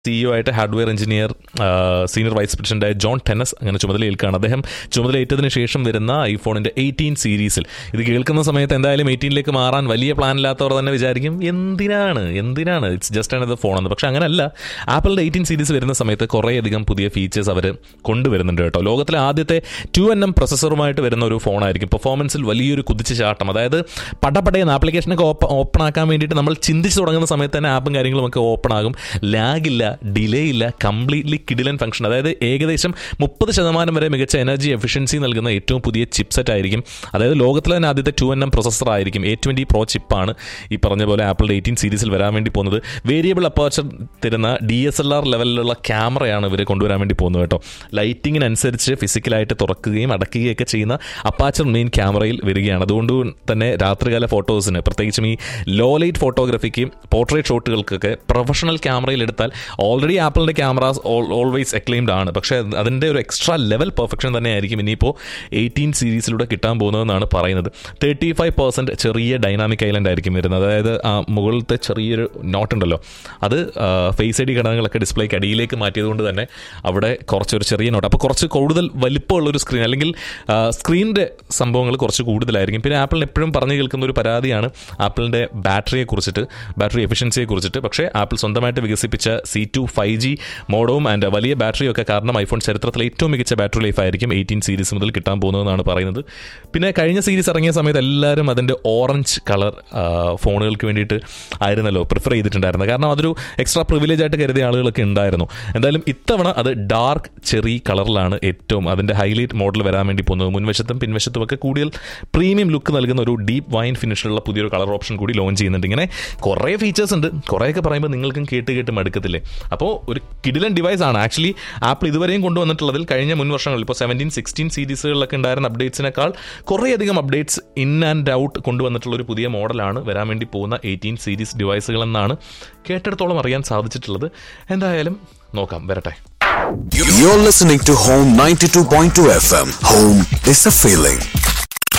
CEO ആയിട്ട് hardware engineer senior vice പ്രസിഡന്റായ John Ternus അങ്ങനെ ചുമതലയേൽക്കുകയാണ് അദ്ദേഹം ചുമതലയേറ്റതിന് ശേഷം വരുന്ന ഐഫോണിന്റെ എയ്റ്റീൻ സീരീസിൽ ഇത് കേൾക്കുന്ന സമയത്ത് എന്തായാലും എയ്റ്റീനിലേക്ക് മാറാൻ വലിയ പ്ലാൻ ഇല്ലാത്തവർ തന്നെ വിചാരിക്കും എന്തിനാണ് എന്തിനാണ് ഇറ്റ്സ് ജസ്റ്റ് ആണ് ഫോൺ എന്ന് പക്ഷെ അങ്ങനല്ല ആപ്പിളിന്റെ എയ്റ്റീൻ സീരീസ് വരുന്ന സമയത്ത് കുറേയധികം പുതിയ ഫീച്ചേഴ്സ് അവർ കൊണ്ടുവരുന്നുണ്ട് കേട്ടോ ലോകത്തിലെ ആദ്യത്തെ ടു എൻ എം പ്രൊസസ്സറുമായിട്ട് വരുന്ന ഒരു ഫോണായിരിക്കും പെർഫോമൻസിൽ വലിയൊരു കുതിച്ച് ചാട്ടം അതായത് പടപടയെന്ന് ആപ്ലിക്കേഷനൊക്കെ ഓപ്പൺ ആക്കാൻ വേണ്ടിയിട്ട് നമ്മൾ ചിന്തിച്ച് തുടങ്ങുന്ന സമയത്ത് തന്നെ ആപ്പും കാര്യങ്ങളും ഒക്കെ ഓപ്പൺ ആകും ലാഗില്ല ഡിലേ ഇല്ല കംപ്ലീറ്റ്ലി കിഡിലൻ ഫംഗ്ഷൻ അതായത് ഏകദേശം മുപ്പത് ശതമാനം വരെ മികച്ച എനർജി എഫിഷ്യൻസി നൽകുന്ന ഏറ്റവും പുതിയ ചിപ്സെറ്റ് ആയിരിക്കും അതായത് ലോകത്തിലെ തന്നെ ആദ്യത്തെ ടു എൻ എം പ്രൊസസ്സർ ആയിരിക്കും എ ട്വൻറ്റി പ്രോ ചിപ്പാണ് ഈ പറഞ്ഞ പോലെ ആപ്പിളിൻ്റെ എയ്റ്റീൻ സീരീസിൽ വരാൻ വേണ്ടി പോകുന്നത് വേരിയബിൾ അപ്പർച്ചർ തരുന്ന ഡി എസ് എൽ ആർ ലെവലിലുള്ള ക്യാമറയാണ് ഇവർ കൊണ്ടുവരാൻ വേണ്ടി പോകുന്നത് കേട്ടോ ലൈറ്റിങ്ങിനനുസരിച്ച് ഫിസിക്കലായിട്ട് തുറക്കുകയും അടക്കുകയൊക്കെ ചെയ്യുന്ന അപ്പാച്ചർ മെയിൻ ക്യാമറയിൽ വരികയാണ് അതുകൊണ്ട് തന്നെ രാത്രികാല ഫോട്ടോസിന് പ്രത്യേകിച്ചും ഈ ലോ ലൈറ്റ് ഫോട്ടോഗ്രാഫിക്ക് പോർട്രേറ്റ് ഷോട്ടുകൾക്കൊക്കെ പ്രൊഫഷണൽ ക്യാമറയിൽ എടുത്താൽ ഓൾറെഡി ആപ്പിളിൻ്റെ ക്യാമറാസ് ഓൾവേസ് എക്ലെയിംഡ് ആണ് പക്ഷേ അതിൻ്റെ ഒരു എക്സ്ട്രാ ലെവൽ പെർഫെക്ഷൻ തന്നെയായിരിക്കും ഇനിയിപ്പോൾ എയ്റ്റീൻ സീരീസിലൂടെ കിട്ടാൻ പോകുന്നതെന്നാണ് പറയുന്നത് തേർട്ടി ഫൈവ് പെർസെൻറ്റ് ചെറിയ ഡൈനാമിക് ഐലൻഡ് ആയിരിക്കും വരുന്നത് അതായത് ആ മുകളിലത്തെ ചെറിയൊരു നോട്ട് ഉണ്ടല്ലോ അത് ഫേസ് ഐ ഡി ഘടകങ്ങളൊക്കെ ഡിസ്പ്ലേക്ക് അടിയിലേക്ക് മാറ്റിയതുകൊണ്ട് തന്നെ അവിടെ കുറച്ചൊരു ചെറിയ നോട്ട് അപ്പോൾ കുറച്ച് കൂടുതൽ വലിപ്പമുള്ളൊരു സ്ക്രീൻ അല്ലെങ്കിൽ സ്ക്രീനിൻ്റെ സംഭവങ്ങൾ കുറച്ച് കൂടുതലായിരിക്കും പിന്നെ ആപ്പിളിന് എപ്പോഴും പറഞ്ഞു കേൾക്കുന്ന ഒരു പരാതിയാണ് ആപ്പിളിൻ്റെ ബാറ്ററിയെ കുറിച്ചിട്ട് ബാറ്ററി എഫിഷ്യൻസിയെ കുറിച്ചിട്ട് പക്ഷേ ആപ്പിൾ സ്വന്തമായിട്ട് വികസിപ്പിച്ച സി ടു ഫൈവ് ജി മോഡവും ആൻഡ് വലിയ ബാറ്ററിയും ഒക്കെ കാരണം ഐഫോൺ ചരിത്രത്തിലെ ഏറ്റവും മികച്ച ബാറ്ററി ലൈഫ് ആയിരിക്കും എയ്റ്റീൻ സീരീസ് മുതൽ കിട്ടാൻ പോകുന്നതെന്നാണ് പറയുന്നത് പിന്നെ കഴിഞ്ഞ സീരീസ് ഇറങ്ങിയ സമയത്ത് എല്ലാവരും അതിൻ്റെ ഓറഞ്ച് കളർ ഫോണുകൾക്ക് വേണ്ടിയിട്ട് ആയിരുന്നല്ലോ പ്രിഫർ ചെയ്തിട്ടുണ്ടായിരുന്നത് കാരണം അതൊരു എക്സ്ട്രാ പ്രിവിലേജ് ആയിട്ട് കരുതിയ ആളുകളൊക്കെ ഉണ്ടായിരുന്നു എന്തായാലും ഇത്തവണ അത് ഡാർക്ക് ചെറി കളറിലാണ് ഏറ്റവും അതിൻ്റെ ഹൈലൈറ്റ് മോഡൽ വരാൻ വേണ്ടി പോകുന്നത് മുൻവശത്തും പിൻവശത്തും ഒക്കെ കൂടുതൽ പ്രീമിയം ലുക്ക് നൽകുന്ന ഒരു ഡീപ്പ് വൈൻ ഫിനിഷിലുള്ള പുതിയൊരു കളർ ഓപ്ഷൻ കൂടി ലോഞ്ച് ചെയ്യുന്നുണ്ട് ഇങ്ങനെ കുറേ ഫീച്ചേഴ്സ് ഉണ്ട് കുറേയൊക്കെ പറയുമ്പോൾ നിങ്ങൾക്കും കേട്ട് കേട്ട് മടുക്കത്തില്ലേ അപ്പോൾ ഒരു കിഡിലൻ ഡിവൈസ് ആണ് ആക്ച്വലി ആപ്പിൾ ഇതുവരെയും കൊണ്ടുവന്നിട്ടുള്ളതിൽ കഴിഞ്ഞ മുൻ വർഷങ്ങളിൽ ഇപ്പോൾ സെവൻറ്റീൻ സിക്സ്റ്റീൻ സീരീസുകളിലൊക്കെ ഉണ്ടായിരുന്ന അപ്ഡേറ്റ്സിനേക്കാൾ കുറേയധികം അപ്ഡേറ്റ്സ് ഇൻ ആൻഡ് ഔട്ട് കൊണ്ടുവന്നിട്ടുള്ള ഒരു പുതിയ മോഡലാണ് വരാൻ വേണ്ടി പോകുന്ന എയ്റ്റീൻ സീരീസ് ഡിവൈസുകൾ എന്നാണ് കേട്ടിടത്തോളം അറിയാൻ സാധിച്ചിട്ടുള്ളത് എന്തായാലും നോക്കാം വരട്ടെ You're listening to Home 92.2 FM. Home is a feeling.